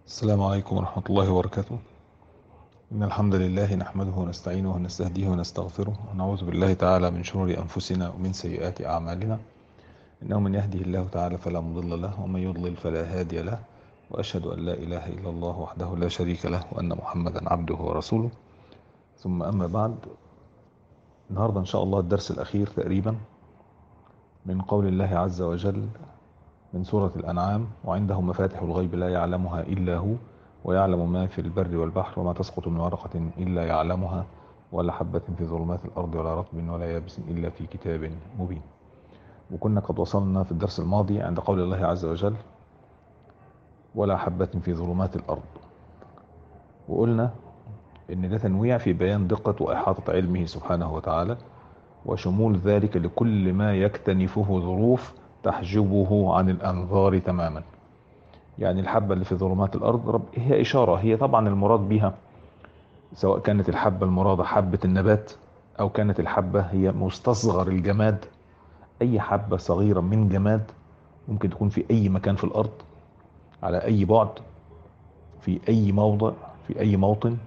السلام عليكم ورحمة الله وبركاته إن الحمد لله نحمده ونستعينه ونستهديه ونستغفره ونعوذ بالله تعالى من شرور أنفسنا ومن سيئات أعمالنا إنه من يهده الله تعالى فلا مضل له ومن يضلل فلا هادي له وأشهد أن لا إله إلا الله وحده لا شريك له وأن محمدا عبده ورسوله ثم أما بعد النهاردة إن شاء الله الدرس الأخير تقريبا من قول الله عز وجل من سورة الأنعام وعنده مفاتح الغيب لا يعلمها إلا هو ويعلم ما في البر والبحر وما تسقط من ورقة إلا يعلمها ولا حبة في ظلمات الأرض ولا رطب ولا يابس إلا في كتاب مبين وكنا قد وصلنا في الدرس الماضي عند قول الله عز وجل ولا حبة في ظلمات الأرض وقلنا إن ده تنويع في بيان دقة وإحاطة علمه سبحانه وتعالى وشمول ذلك لكل ما يكتنفه ظروف تحجبه عن الأنظار تماما يعني الحبة اللي في ظلمات الأرض رب هي إشارة هي طبعا المراد بها سواء كانت الحبة المرادة حبة النبات أو كانت الحبة هي مستصغر الجماد أي حبة صغيرة من جماد ممكن تكون في أي مكان في الأرض على أي بعد في أي موضع في أي موطن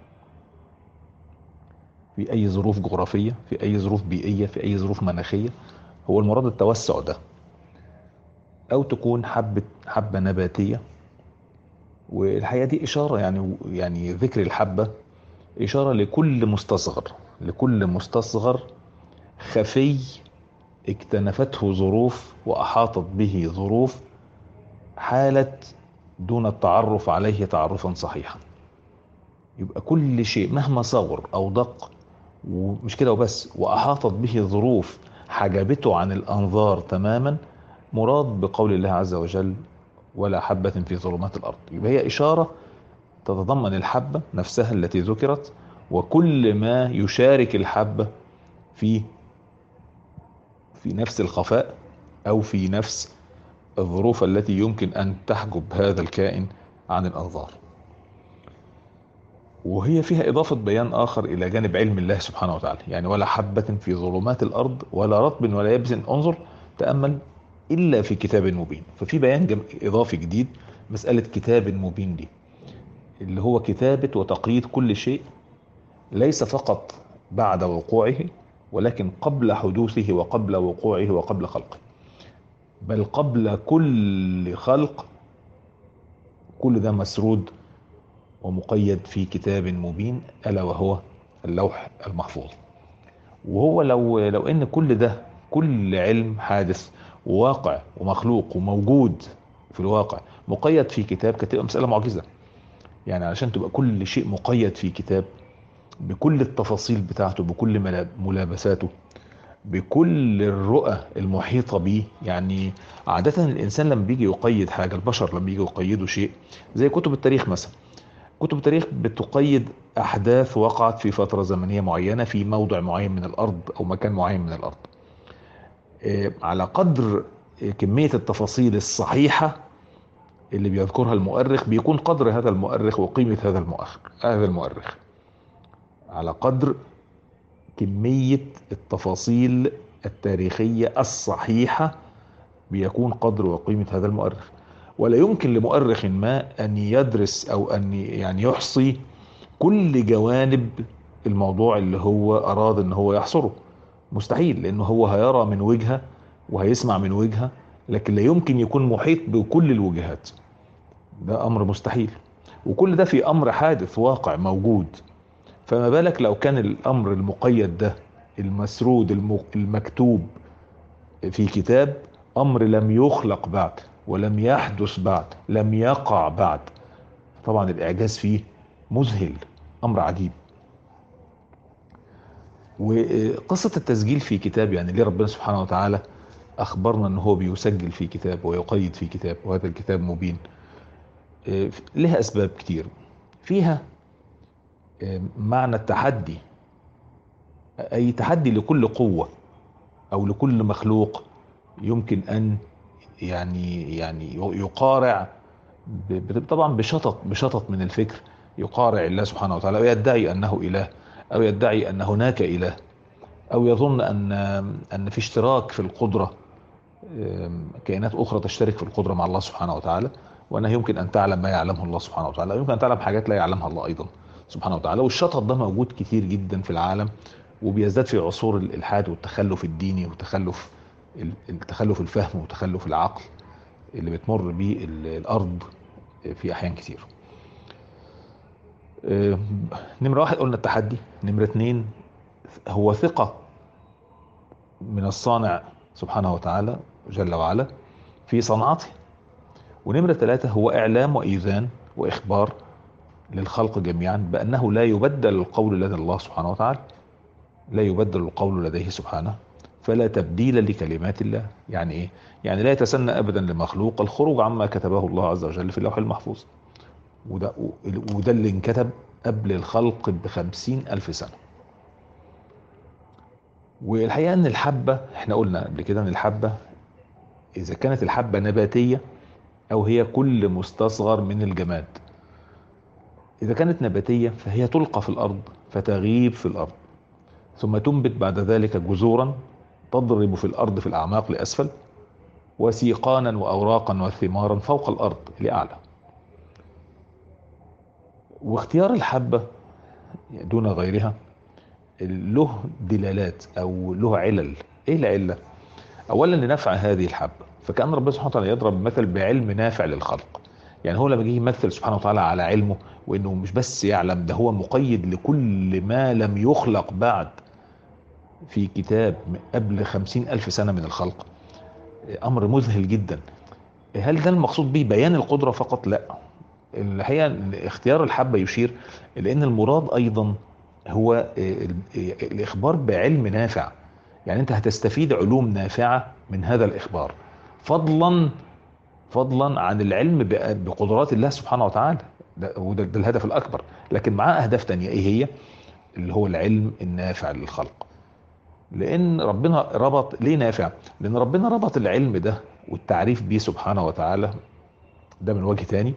في أي ظروف جغرافية في أي ظروف بيئية في أي ظروف مناخية هو المراد التوسع ده او تكون حبة حبة نباتية والحقيقة دي اشارة يعني يعني ذكر الحبة اشارة لكل مستصغر لكل مستصغر خفي اكتنفته ظروف واحاطت به ظروف حالت دون التعرف عليه تعرفا صحيحا يبقى كل شيء مهما صغر او دق ومش كده وبس واحاطت به ظروف حجبته عن الانظار تماما مراد بقول الله عز وجل ولا حبة في ظلمات الأرض يبقى هي إشارة تتضمن الحبة نفسها التي ذكرت وكل ما يشارك الحبة في في نفس الخفاء أو في نفس الظروف التي يمكن أن تحجب هذا الكائن عن الأنظار وهي فيها إضافة بيان آخر إلى جانب علم الله سبحانه وتعالى يعني ولا حبة في ظلمات الأرض ولا رطب ولا يبس انظر تأمل إلا في كتاب مبين ففي بيان جم... إضافي جديد مسألة كتاب مبين دي اللي هو كتابة وتقييد كل شيء ليس فقط بعد وقوعه ولكن قبل حدوثه وقبل وقوعه وقبل خلقه بل قبل كل خلق كل ده مسرود ومقيد في كتاب مبين ألا وهو اللوح المحفوظ وهو لو لو ان كل ده كل علم حادث وواقع ومخلوق وموجود في الواقع مقيد في كتاب كانت تبقى مسألة معجزة يعني علشان تبقى كل شيء مقيد في كتاب بكل التفاصيل بتاعته بكل ملابساته بكل الرؤى المحيطة به يعني عادة الإنسان لما بيجي يقيد حاجة البشر لما بيجي يقيدوا شيء زي كتب التاريخ مثلا كتب التاريخ بتقيد أحداث وقعت في فترة زمنية معينة في موضع معين من الأرض أو مكان معين من الأرض على قدر كمية التفاصيل الصحيحة اللي بيذكرها المؤرخ بيكون قدر هذا المؤرخ وقيمة هذا المؤرخ هذا المؤرخ على قدر كمية التفاصيل التاريخية الصحيحة بيكون قدر وقيمة هذا المؤرخ ولا يمكن لمؤرخ ما أن يدرس أو أن يعني يحصي كل جوانب الموضوع اللي هو أراد أن هو يحصره مستحيل لانه هو هيرى من وجهة وهيسمع من وجهة لكن لا يمكن يكون محيط بكل الوجهات ده امر مستحيل وكل ده في امر حادث واقع موجود فما بالك لو كان الامر المقيد ده المسرود المكتوب في كتاب امر لم يخلق بعد ولم يحدث بعد لم يقع بعد طبعا الاعجاز فيه مذهل امر عجيب وقصة التسجيل في كتاب يعني ليه ربنا سبحانه وتعالى أخبرنا أنه هو بيسجل في كتاب ويقيد في كتاب وهذا الكتاب مبين لها أسباب كتير فيها معنى التحدي أي تحدي لكل قوة أو لكل مخلوق يمكن أن يعني يعني يقارع طبعا بشطط بشطط من الفكر يقارع الله سبحانه وتعالى ويدعي أنه إله او يدعي ان هناك اله او يظن ان ان في اشتراك في القدره كائنات اخرى تشترك في القدره مع الله سبحانه وتعالى وانها يمكن ان تعلم ما يعلمه الله سبحانه وتعالى يمكن ان تعلم حاجات لا يعلمها الله ايضا سبحانه وتعالى والشطط ده موجود كتير جدا في العالم وبيزداد في عصور الالحاد والتخلف الديني وتخلف التخلف الفهم وتخلف العقل اللي بتمر به الارض في احيان كتير آه، نمرة واحد قلنا التحدي نمرة اتنين هو ثقة من الصانع سبحانه وتعالى جل وعلا في صنعته ونمرة ثلاثة هو إعلام وإيذان وإخبار للخلق جميعا بأنه لا يبدل القول لدى الله سبحانه وتعالى لا يبدل القول لديه سبحانه فلا تبديل لكلمات الله يعني ايه يعني لا يتسنى ابدا لمخلوق الخروج عما كتبه الله عز وجل في اللوح المحفوظ وده, وده اللي انكتب قبل الخلق بخمسين الف سنة والحقيقة ان الحبة احنا قلنا قبل كده ان الحبة اذا كانت الحبة نباتية او هي كل مستصغر من الجماد اذا كانت نباتية فهي تلقى في الارض فتغيب في الارض ثم تنبت بعد ذلك جذورا تضرب في الارض في الاعماق لاسفل وسيقانا واوراقا وثمارا فوق الارض لاعلى واختيار الحبة دون غيرها له دلالات او له علل ايه العلة اولا لنفع هذه الحبة فكأن ربنا سبحانه وتعالى يضرب مثل بعلم نافع للخلق يعني هو لما جه يمثل سبحانه وتعالى على علمه وانه مش بس يعلم ده هو مقيد لكل ما لم يخلق بعد في كتاب قبل خمسين ألف سنة من الخلق أمر مذهل جدا هل ده المقصود به بيان القدرة فقط لا الحقيقة اختيار الحبة يشير لأن المراد أيضا هو الإخبار بعلم نافع يعني أنت هتستفيد علوم نافعة من هذا الإخبار فضلا فضلا عن العلم بقدرات الله سبحانه وتعالى ده, وده ده الهدف الأكبر لكن معاه أهداف تانية إيه هي اللي هو العلم النافع للخلق لان ربنا ربط ليه نافع لان ربنا ربط العلم ده والتعريف بيه سبحانه وتعالى ده من وجه تاني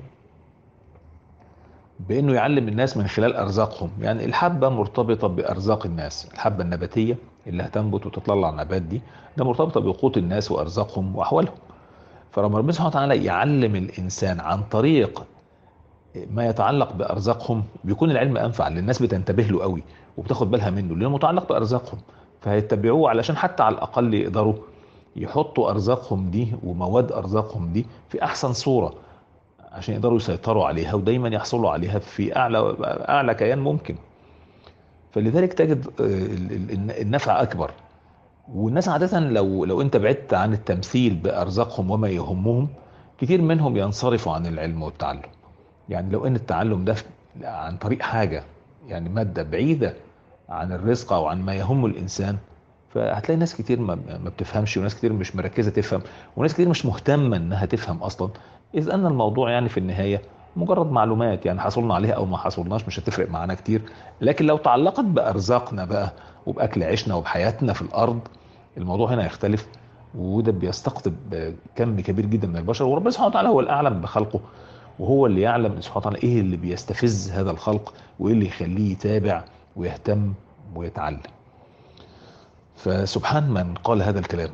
بانه يعلم الناس من خلال ارزاقهم يعني الحبه مرتبطه بارزاق الناس الحبه النباتيه اللي هتنبت وتطلع النبات دي ده مرتبطه بقوت الناس وارزاقهم واحوالهم فربنا ربنا سبحانه وتعالى يعلم الانسان عن طريق ما يتعلق بارزاقهم بيكون العلم انفع للناس بتنتبه له قوي وبتاخد بالها منه لانه متعلق بارزاقهم فهيتبعوه علشان حتى على الاقل يقدروا يحطوا ارزاقهم دي ومواد ارزاقهم دي في احسن صوره عشان يقدروا يسيطروا عليها ودايما يحصلوا عليها في اعلى اعلى كيان ممكن فلذلك تجد النفع اكبر والناس عاده لو لو انت بعدت عن التمثيل بارزاقهم وما يهمهم كتير منهم ينصرفوا عن العلم والتعلم يعني لو ان التعلم ده عن طريق حاجه يعني ماده بعيده عن الرزق او عن ما يهم الانسان فهتلاقي ناس كتير ما بتفهمش وناس كتير مش مركزه تفهم وناس كتير مش مهتمه انها تفهم اصلا اذ ان الموضوع يعني في النهايه مجرد معلومات يعني حصلنا عليها او ما حصلناش مش هتفرق معانا كتير لكن لو تعلقت بارزاقنا بقى وباكل عيشنا وبحياتنا في الارض الموضوع هنا يختلف وده بيستقطب كم كبير جدا من البشر وربنا سبحانه وتعالى هو الاعلم بخلقه وهو اللي يعلم سبحانه وتعالى ايه اللي بيستفز هذا الخلق وايه اللي يخليه يتابع ويهتم ويتعلم فسبحان من قال هذا الكلام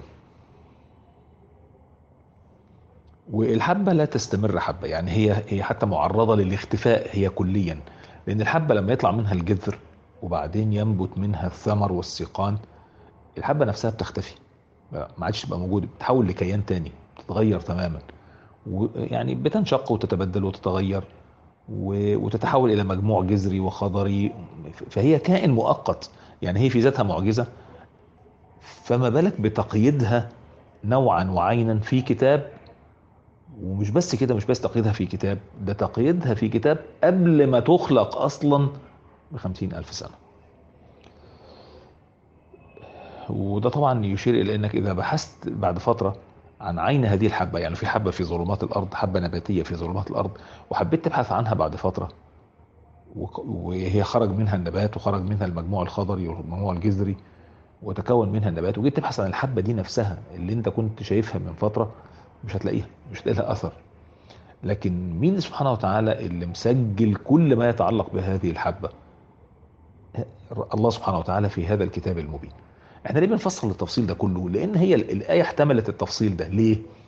والحبة لا تستمر حبة يعني هي هي حتى معرضة للاختفاء هي كليا لأن الحبة لما يطلع منها الجذر وبعدين ينبت منها الثمر والسيقان الحبة نفسها بتختفي ما عادش تبقى موجودة بتتحول لكيان تاني بتتغير تماما ويعني بتنشق وتتبدل وتتغير وتتحول الى مجموع جذري وخضري فهي كائن مؤقت يعني هي في ذاتها معجزه فما بالك بتقييدها نوعا وعينا في كتاب ومش بس كده مش بس تقييدها في كتاب ده تقييدها في كتاب قبل ما تخلق اصلا بخمسين الف سنه وده طبعا يشير الى انك اذا بحثت بعد فتره عن عين هذه الحبة يعني في حبة في ظلمات الأرض حبة نباتية في ظلمات الأرض وحبيت تبحث عنها بعد فترة وهي خرج منها النبات وخرج منها المجموع الخضري والمجموع الجذري وتكون منها النبات وجيت تبحث عن الحبة دي نفسها اللي انت كنت شايفها من فترة مش هتلاقيها مش هتلاقي لها أثر لكن مين سبحانه وتعالى اللي مسجل كل ما يتعلق بهذه الحبة الله سبحانه وتعالى في هذا الكتاب المبين احنا ليه بنفصل التفصيل ده كله لان هي الايه احتملت التفصيل ده ليه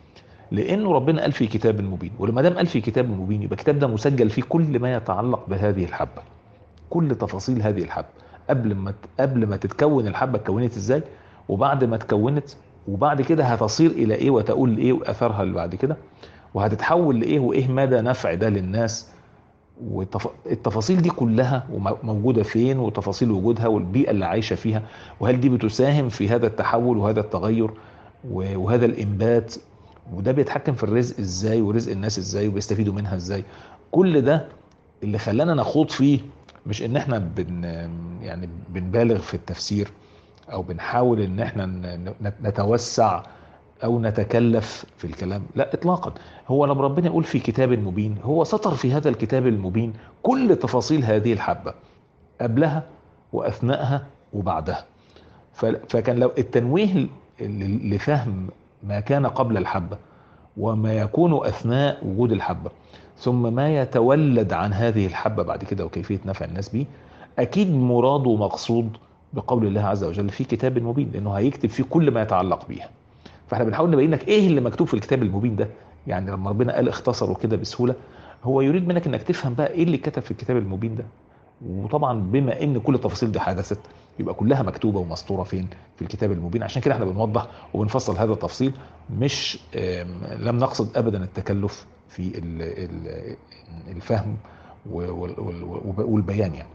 لانه ربنا قال في كتاب مبين ولما دام قال في كتاب مبين يبقى الكتاب ده مسجل فيه كل ما يتعلق بهذه الحبه كل تفاصيل هذه الحبه قبل ما قبل ما تتكون الحبه اتكونت ازاي وبعد ما اتكونت وبعد كده هتصير الى ايه وتقول لايه واثرها اللي بعد كده وهتتحول لايه وايه مدى نفع ده للناس والتفاصيل دي كلها موجودة فين وتفاصيل وجودها والبيئة اللي عايشة فيها وهل دي بتساهم في هذا التحول وهذا التغير وهذا الإنبات وده بيتحكم في الرزق ازاي ورزق الناس ازاي وبيستفيدوا منها ازاي كل ده اللي خلانا نخوض فيه مش ان احنا بن يعني بنبالغ في التفسير او بنحاول ان احنا نتوسع او نتكلف في الكلام لا اطلاقا هو لما ربنا يقول في كتاب مبين هو سطر في هذا الكتاب المبين كل تفاصيل هذه الحبة قبلها واثناءها وبعدها فكان لو التنويه لفهم ما كان قبل الحبة وما يكون اثناء وجود الحبة ثم ما يتولد عن هذه الحبة بعد كده وكيفية نفع الناس به اكيد مراد ومقصود بقول الله عز وجل في كتاب مبين لانه هيكتب فيه كل ما يتعلق بيها فاحنا بنحاول نبين لك ايه اللي مكتوب في الكتاب المبين ده يعني لما ربنا قال اختصروا كده بسهوله هو يريد منك انك تفهم بقى ايه اللي كتب في الكتاب المبين ده وطبعا بما ان كل التفاصيل دي حدثت يبقى كلها مكتوبه ومسطوره فين في الكتاب المبين عشان كده احنا بنوضح وبنفصل هذا التفصيل مش لم نقصد ابدا التكلف في الفهم والبيان يعني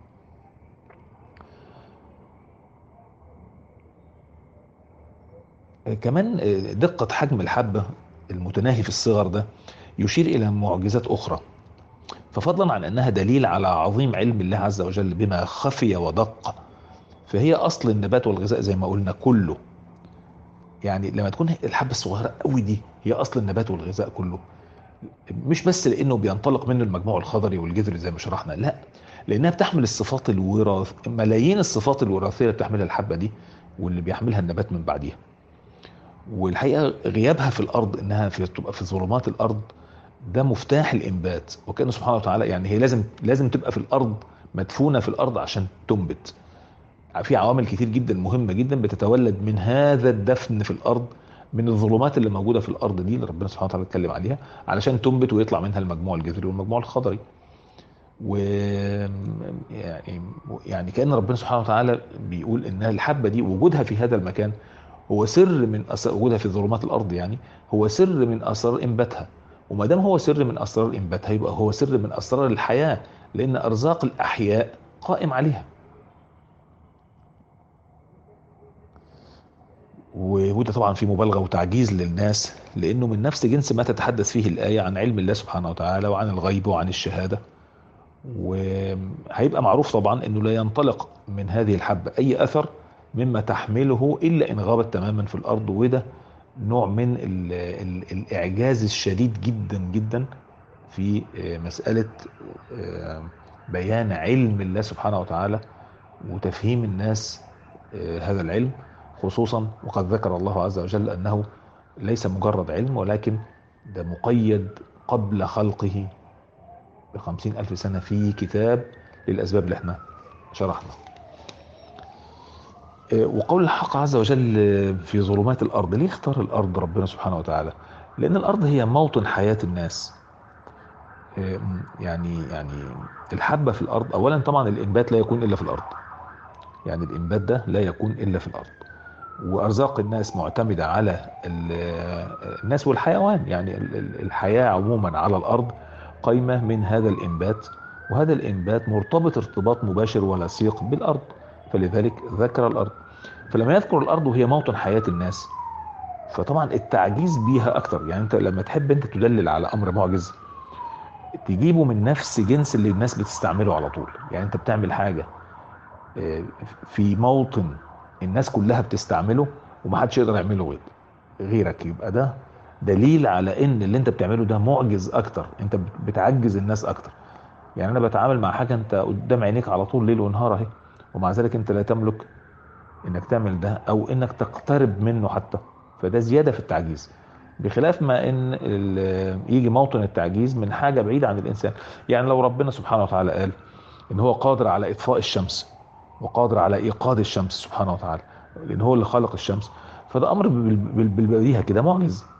كمان دقة حجم الحبة المتناهي في الصغر ده يشير إلى معجزات أخرى ففضلا عن أنها دليل على عظيم علم الله عز وجل بما خفي ودق فهي أصل النبات والغذاء زي ما قلنا كله يعني لما تكون الحبة الصغيرة قوي دي هي أصل النبات والغذاء كله مش بس لأنه بينطلق منه المجموع الخضري والجذري زي ما شرحنا لا لأنها بتحمل الصفات الوراث ملايين الصفات الوراثية اللي بتحملها الحبة دي واللي بيحملها النبات من بعديها والحقيقه غيابها في الارض انها في تبقى في ظلمات الارض ده مفتاح الانبات وكانه سبحانه وتعالى يعني هي لازم لازم تبقى في الارض مدفونه في الارض عشان تنبت في عوامل كتير جدا مهمه جدا بتتولد من هذا الدفن في الارض من الظلمات اللي موجوده في الارض دي اللي ربنا سبحانه وتعالى اتكلم عليها علشان تنبت ويطلع منها المجموع الجذري والمجموع الخضري و يعني يعني كان ربنا سبحانه وتعالى بيقول ان الحبه دي وجودها في هذا المكان هو سر من أسرار وجودها في ظلمات الارض يعني هو سر من اسرار انباتها وما دام هو سر من اسرار انباتها يبقى هو سر من اسرار الحياه لان ارزاق الاحياء قائم عليها وده طبعا في مبالغه وتعجيز للناس لانه من نفس جنس ما تتحدث فيه الايه عن علم الله سبحانه وتعالى وعن الغيب وعن الشهاده وهيبقى معروف طبعا انه لا ينطلق من هذه الحبه اي اثر مما تحمله الا ان غابت تماما في الارض وده نوع من ال ال الاعجاز الشديد جدا جدا في مساله بيان علم الله سبحانه وتعالى وتفهيم الناس هذا العلم خصوصا وقد ذكر الله عز وجل انه ليس مجرد علم ولكن ده مقيد قبل خلقه بخمسين ألف سنة في كتاب للأسباب اللي احنا شرحنا وقول الحق عز وجل في ظلمات الارض ليه اختار الارض ربنا سبحانه وتعالى لان الارض هي موطن حياه الناس يعني يعني الحبه في الارض اولا طبعا الانبات لا يكون الا في الارض يعني الانبات ده لا يكون الا في الارض وارزاق الناس معتمده على الناس والحيوان يعني الحياه عموما على الارض قايمه من هذا الانبات وهذا الانبات مرتبط ارتباط مباشر ولصيق بالارض فلذلك ذكر الارض فلما يذكر الارض وهي موطن حياه الناس فطبعا التعجيز بيها اكتر يعني انت لما تحب انت تدلل على امر معجز تجيبه من نفس جنس اللي الناس بتستعمله على طول يعني انت بتعمل حاجه في موطن الناس كلها بتستعمله ومحدش يقدر يعمله غير غيرك يبقى ده دليل على ان اللي انت بتعمله ده معجز اكتر انت بتعجز الناس اكتر يعني انا بتعامل مع حاجه انت قدام عينيك على طول ليل ونهار اهي ومع ذلك انت لا تملك انك تعمل ده او انك تقترب منه حتى فده زيادة في التعجيز بخلاف ما ان يجي موطن التعجيز من حاجة بعيدة عن الانسان يعني لو ربنا سبحانه وتعالى قال ان هو قادر على اطفاء الشمس وقادر على ايقاد الشمس سبحانه وتعالى لان هو اللي خلق الشمس فده امر بالبديهة كده معجز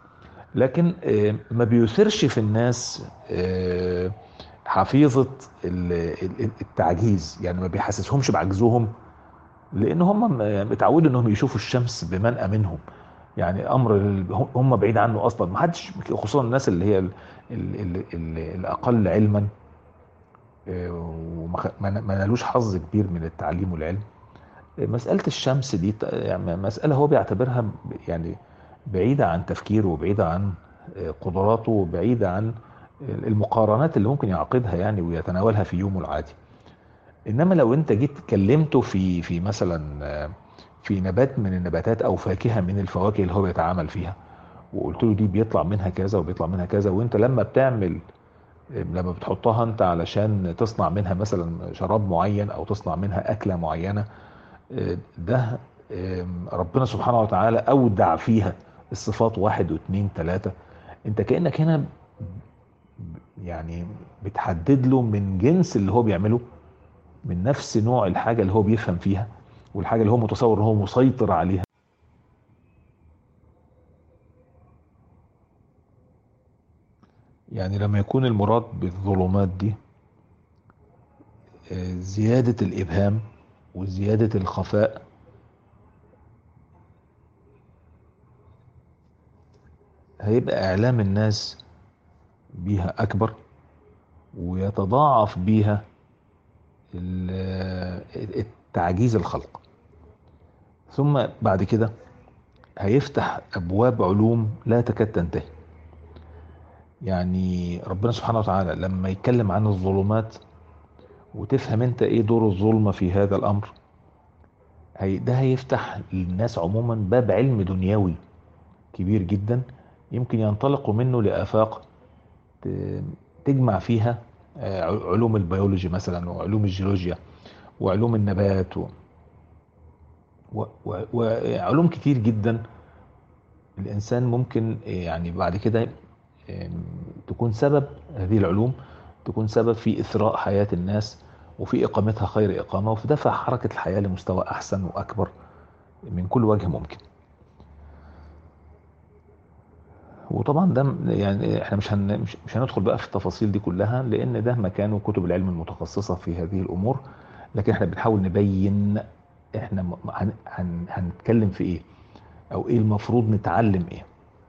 لكن آه، ما بيثيرش في الناس آه، حفيظة ال- ال- التعجيز يعني ما بيحسسهمش بعجزهم لان هم م- متعودوا انهم يشوفوا الشمس بمنأى منهم يعني امر ال- هم هم بعيد عنه اصلا ما حدش خصوصا الناس اللي هي ال- ال- ال- ال- الاقل علما آه، وما خ- ما ما نالوش حظ كبير من التعليم والعلم آه، مسألة الشمس دي ت- يعني مسألة هو بيعتبرها ب- يعني بعيدة عن تفكيره وبعيدة عن آه، قدراته وبعيدة عن المقارنات اللي ممكن يعقدها يعني ويتناولها في يومه العادي انما لو انت جيت كلمته في في مثلا آه، في نبات من النباتات او فاكهه من الفواكه اللي هو بيتعامل فيها وقلت له دي بيطلع منها كذا وبيطلع منها كذا وانت لما بتعمل لما بتحطها انت علشان تصنع منها مثلا شراب معين او تصنع منها اكله معينه آه، ده آه، ربنا سبحانه وتعالى اودع فيها الصفات واحد واثنين ثلاثه انت كانك هنا يعني بتحدد له من جنس اللي هو بيعمله من نفس نوع الحاجه اللي هو بيفهم فيها والحاجه اللي هو متصور ان هو مسيطر عليها يعني لما يكون المراد بالظلمات دي آه، زيادة الإبهام وزيادة الخفاء هيبقى إعلام الناس بيها أكبر ويتضاعف بيها ال- التعجيز الخلق ثم بعد كده هيفتح أبواب علوم لا تكاد تنتهي يعني ربنا سبحانه وتعالى لما يتكلم عن الظلمات وتفهم انت ايه دور الظلمة في هذا الامر هي ده هيفتح للناس عموما باب علم دنيوي كبير جدا يمكن ينطلقوا منه لآفاق ت- تجمع فيها آه، علوم البيولوجي مثلا وعلوم الجيولوجيا وعلوم النبات و- و- و- وعلوم كتير جدا الإنسان ممكن آه، يعني بعد كده آم، تكون سبب هذه العلوم تكون سبب في إثراء حياة الناس وفي إقامتها خير إقامة وفي دفع حركة الحياة لمستوى أحسن وأكبر من كل وجه ممكن وطبعا ده م- يعني احنا مش هن مش مش هندخل بقى في التفاصيل دي كلها لان ده مكانه كتب العلم المتخصصة في هذه الامور لكن احنا بنحاول نبين احنا م- هن هن هنتكلم في ايه او ايه المفروض نتعلم ايه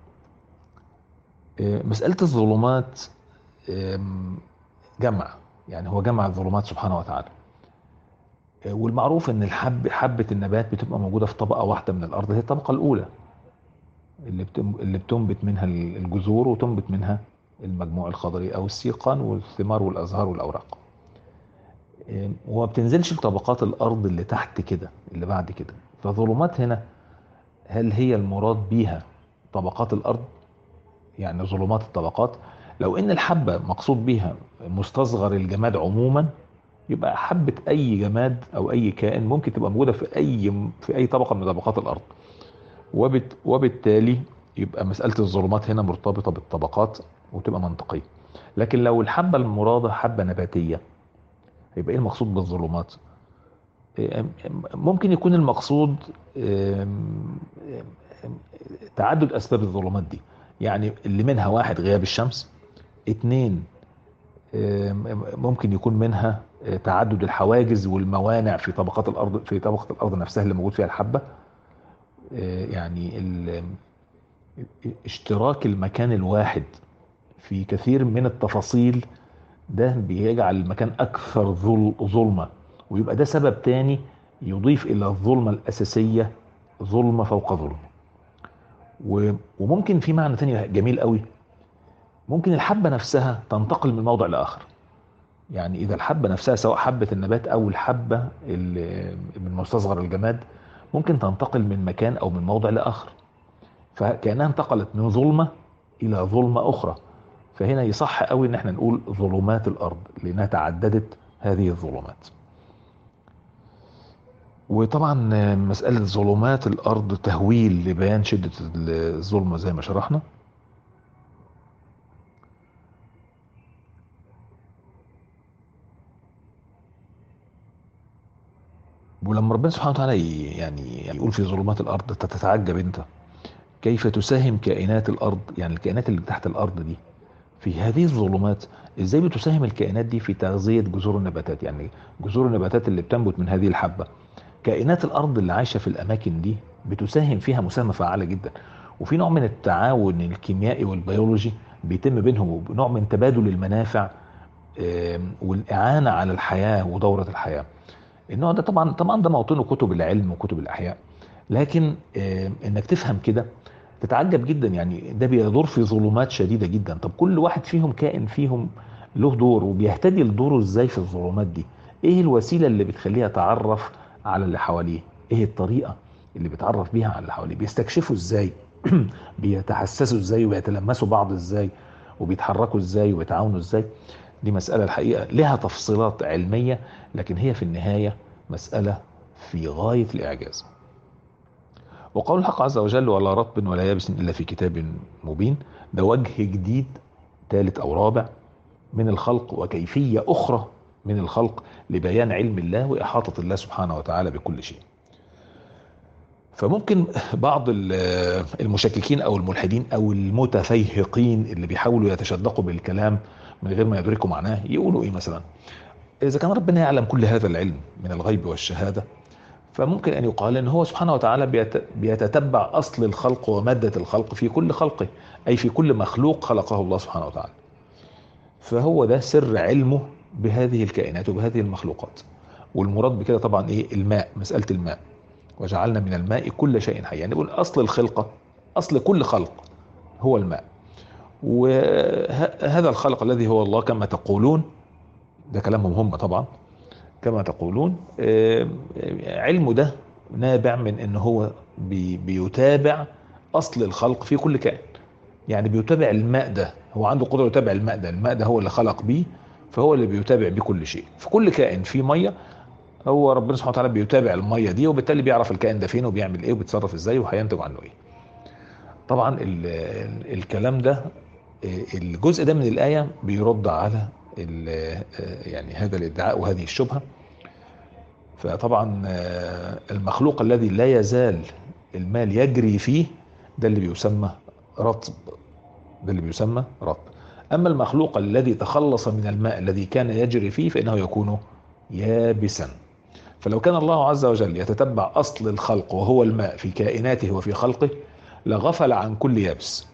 آه، مسألة الظلمات آم، جمع يعني هو جمع الظلمات سبحانه وتعالى آه، والمعروف ان الحب حبة النبات بتبقى موجودة في طبقة واحدة من الارض هي الطبقة الاولى اللي بتم اللي بتنبت منها الجذور وتنبت منها المجموع الخضري او السيقان والثمار والازهار والاوراق آه، وما بتنزلش لطبقات الارض اللي تحت كده اللي بعد كده فظلمات هنا هل هي المراد بيها طبقات الارض يعني ظلمات الطبقات لو ان الحبة مقصود بيها مستصغر الجماد عموما يبقى حبة اي جماد او اي كائن ممكن تبقى موجودة في اي في اي طبقة من طبقات الارض وبت وبالتالي يبقى مسألة الظلمات هنا مرتبطة بالطبقات وتبقى منطقية لكن لو الحبة المرادة حبة نباتية هيبقى ايه المقصود بالظلمات إيه، ممكن يكون المقصود إم، إم، تعدد اسباب الظلمات دي يعني اللي منها واحد غياب الشمس اتنين آم، ممكن يكون منها آه، تعدد الحواجز والموانع في طبقات الارض في طبقه الارض نفسها اللي موجود فيها الحبه آه، يعني ال- اشتراك المكان الواحد في كثير من التفاصيل ده بيجعل المكان اكثر ظل ظلمه ويبقى ده سبب تاني يضيف الى الظلمه الاساسيه ظلمه فوق ظلمه و- وممكن في معنى تاني جميل قوي ممكن الحبة نفسها تنتقل من موضع لآخر يعني إذا الحبة نفسها سواء حبة النبات أو الحبة اللي من مستصغر الجماد ممكن تنتقل من مكان أو من موضع لآخر فكأنها انتقلت من ظلمة إلى ظلمة أخرى فهنا يصح قوي إن احنا نقول ظلمات الأرض لأنها تعددت هذه الظلمات وطبعا مسألة ظلمات الأرض تهويل لبيان شدة الظلمة زي ما شرحنا ولما ربنا سبحانه وتعالى ي- يعني يقول في ظلمات الارض انت تتعجب انت كيف تساهم كائنات الارض يعني الكائنات اللي تحت الارض دي في هذه الظلمات ازاي بتساهم الكائنات دي في تغذية جذور النباتات يعني جذور النباتات اللي بتنبت من هذه الحبة كائنات الارض اللي عايشة في الاماكن دي بتساهم فيها مساهمة فعالة جدا وفي نوع من التعاون الكيميائي والبيولوجي بيتم بينهم ونوع من تبادل المنافع والاعانة على الحياة ودورة الحياة النوع ده طبعا طبعا ده موطنه كتب العلم وكتب الاحياء لكن انك تفهم كده تتعجب جدا يعني ده بيدور في ظلمات شديده جدا طب كل واحد فيهم كائن فيهم له دور وبيهتدي لدوره ازاي في الظلمات دي ايه الوسيله اللي بتخليه يتعرف على اللي حواليه ايه الطريقه اللي بيتعرف بيها على اللي حواليه بيستكشفوا ازاي بيتحسسوا ازاي وبيتلمسوا بعض ازاي وبيتحركوا ازاي وبيتعاونوا ازاي دي مسألة الحقيقة لها تفصيلات علمية لكن هي في النهاية مسألة في غاية الإعجاز وقول الحق عز وجل ولا رطب ولا يابس إلا في كتاب مبين ده وجه جديد ثالث أو رابع من الخلق وكيفية أخرى من الخلق لبيان علم الله وإحاطة الله سبحانه وتعالى بكل شيء فممكن بعض المشككين أو الملحدين أو المتفيهقين اللي بيحاولوا يتشدقوا بالكلام من غير ما يدركوا معناه يقولوا ايه مثلا اذا كان ربنا يعلم كل هذا العلم من الغيب والشهاده فممكن ان يقال ان هو سبحانه وتعالى بيتتبع اصل الخلق وماده الخلق في كل خلقه اي في كل مخلوق خلقه الله سبحانه وتعالى فهو ده سر علمه بهذه الكائنات وبهذه المخلوقات والمراد بكده طبعا ايه الماء مساله الماء وجعلنا من الماء كل شيء حي يعني نقول اصل الخلقه اصل كل خلق هو الماء وهذا الخلق الذي هو الله كما تقولون ده كلامهم هم طبعا كما تقولون علمه ده نابع من ان هو بي بيتابع اصل الخلق في كل كائن يعني بيتابع الماء ده هو عنده قدره يتابع الماء ده الماء ده هو اللي خلق بيه فهو اللي بيتابع بيه كل شيء في كل كائن في ميه هو ربنا سبحانه وتعالى بيتابع الميه دي وبالتالي بيعرف الكائن ده فين وبيعمل ايه وبيتصرف ازاي وهينتج عنه ايه طبعا الكلام ده الجزء ده من الآية بيرد على يعني هذا الادعاء وهذه الشبهة فطبعا المخلوق الذي لا يزال المال يجري فيه ده اللي بيسمى رطب ده اللي بيسمى رطب أما المخلوق الذي تخلص من الماء الذي كان يجري فيه فإنه يكون يابسا فلو كان الله عز وجل يتتبع أصل الخلق وهو الماء في كائناته وفي خلقه لغفل عن كل يابس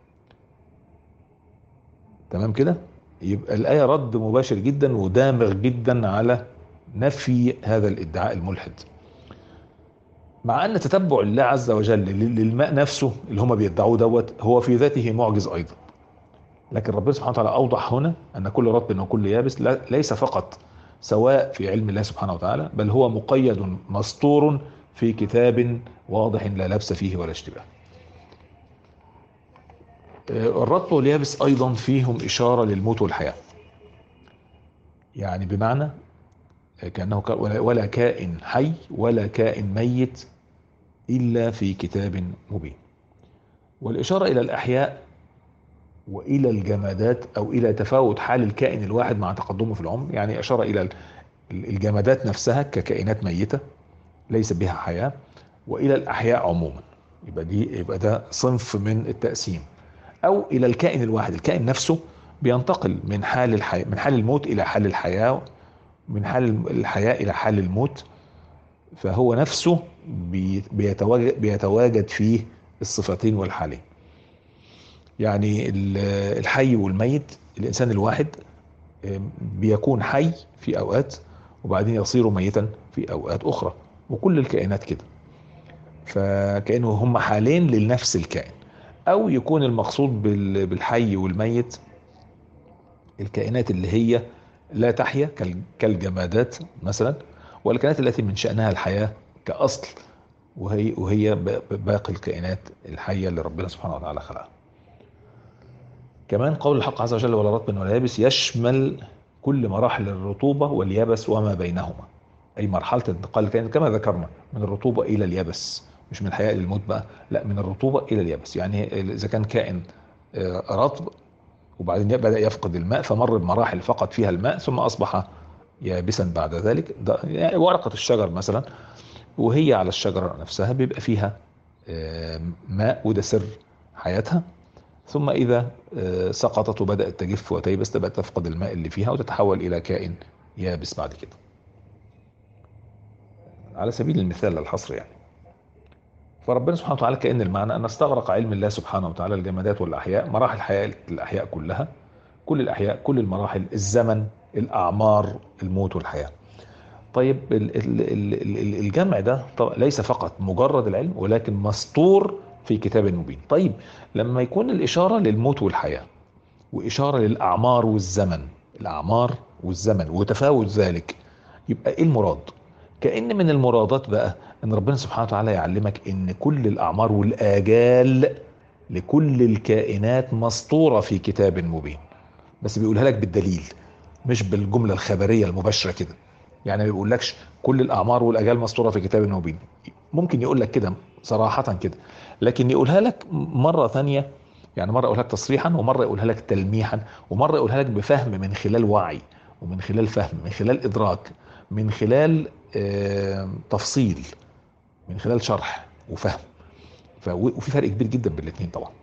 تمام كده يبقى الآية رد مباشر جدا ودامغ جدا على نفي هذا الادعاء الملحد مع ان تتبع الله عز وجل للماء نفسه اللي هم بيدعوه دوت هو في ذاته معجز ايضا لكن ربنا سبحانه وتعالى اوضح هنا ان كل رطب وكل يابس ليس فقط سواء في علم الله سبحانه وتعالى بل هو مقيد مسطور في كتاب واضح لا لبس فيه ولا اشتباه الرطب واليابس ايضا فيهم اشاره للموت والحياه يعني بمعنى كانه ولا كائن حي ولا كائن ميت الا في كتاب مبين والاشاره الى الاحياء والى الجمادات او الى تفاوت حال الكائن الواحد مع تقدمه في العمر يعني اشاره الى الجمادات نفسها ككائنات ميته ليس بها حياه والى الاحياء عموما يبقى دي يبقى ده صنف من التقسيم او الى الكائن الواحد الكائن نفسه بينتقل من حال الحياة من حال الموت الى حال الحياه من حال الحياه الى حال الموت فهو نفسه بيتواجد, بيتواجد فيه الصفتين والحالين يعني الحي والميت الانسان الواحد بيكون حي في اوقات وبعدين يصير ميتا في اوقات اخرى وكل الكائنات كده فكانه هم حالين لنفس الكائن او يكون المقصود بالحي والميت الكائنات اللي هي لا تحيا كالجمادات مثلا والكائنات التي من شأنها الحياة كأصل وهي وهي باقي الكائنات الحية اللي ربنا سبحانه وتعالى خلقها. كمان قول الحق عز وجل ولا رطب ولا يابس يشمل كل مراحل الرطوبة واليابس وما بينهما. أي مرحلة انتقال الكائن كما ذكرنا من الرطوبة إلى اليابس مش من الحياة إلى الموت بقى لا من الرطوبة إلى اليابس يعني إذا كان كائن رطب وبعدين بدأ يفقد الماء فمر بمراحل فقد فيها الماء ثم أصبح يابسا بعد ذلك يعني ورقة الشجر مثلا وهي على الشجرة نفسها بيبقى فيها ماء وده سر حياتها ثم إذا سقطت وبدأت تجف وتيبس تبقى تفقد الماء اللي فيها وتتحول إلى كائن يابس بعد كده على سبيل المثال للحصر يعني فربنا سبحانه وتعالى كأن المعنى أن استغرق علم الله سبحانه وتعالى الجمادات والأحياء مراحل حياة الأحياء كلها كل الأحياء كل المراحل الزمن الأعمار الموت والحياة طيب الجمع ده ليس فقط مجرد العلم ولكن مسطور في كتاب مبين طيب لما يكون الإشارة للموت والحياة وإشارة للأعمار والزمن الأعمار والزمن وتفاوت ذلك يبقى إيه المراد كأن من المرادات بقى ان ربنا سبحانه وتعالى يعلمك ان كل الاعمار والاجال لكل الكائنات مسطورة في كتاب مبين بس بيقولها لك بالدليل مش بالجملة الخبرية المباشرة كده يعني ما بيقولكش كل الاعمار والاجال مسطورة في كتاب مبين ممكن يقول لك كده صراحة كده لكن يقولها لك مرة ثانية يعني مرة يقولها لك تصريحا ومرة يقولها لك تلميحا ومرة يقولها لك بفهم من خلال وعي ومن خلال فهم من خلال ادراك من خلال تفصيل من خلال شرح وفهم وفي فرق كبير جدا بين الاثنين طبعا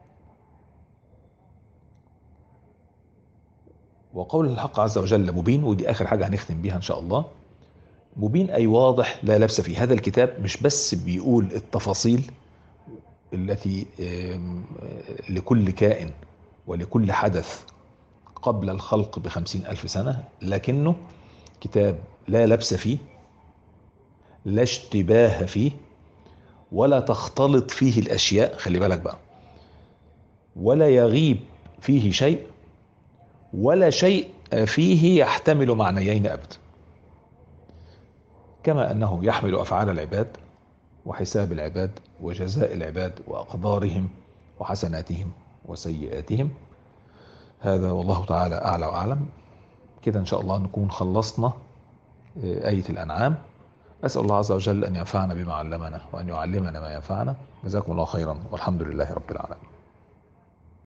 وقول الحق عز وجل مبين ودي اخر حاجه هنختم بيها ان شاء الله مبين اي واضح لا لبس فيه هذا الكتاب مش بس بيقول التفاصيل التي لكل كائن ولكل حدث قبل الخلق بخمسين ألف سنة لكنه كتاب لا لبس فيه لا اشتباه فيه ولا تختلط فيه الأشياء خلي بالك بقى ولا يغيب فيه شيء ولا شيء فيه يحتمل معنيين أبدا كما أنه يحمل أفعال العباد وحساب العباد وجزاء العباد وأقدارهم وحسناتهم وسيئاتهم هذا والله تعالى أعلى وأعلم كده إن شاء الله نكون خلصنا آية الأنعام أسأل الله عز وجل أن ينفعنا بما علمنا وأن يعلمنا ما ينفعنا جزاكم الله خيرا والحمد لله رب العالمين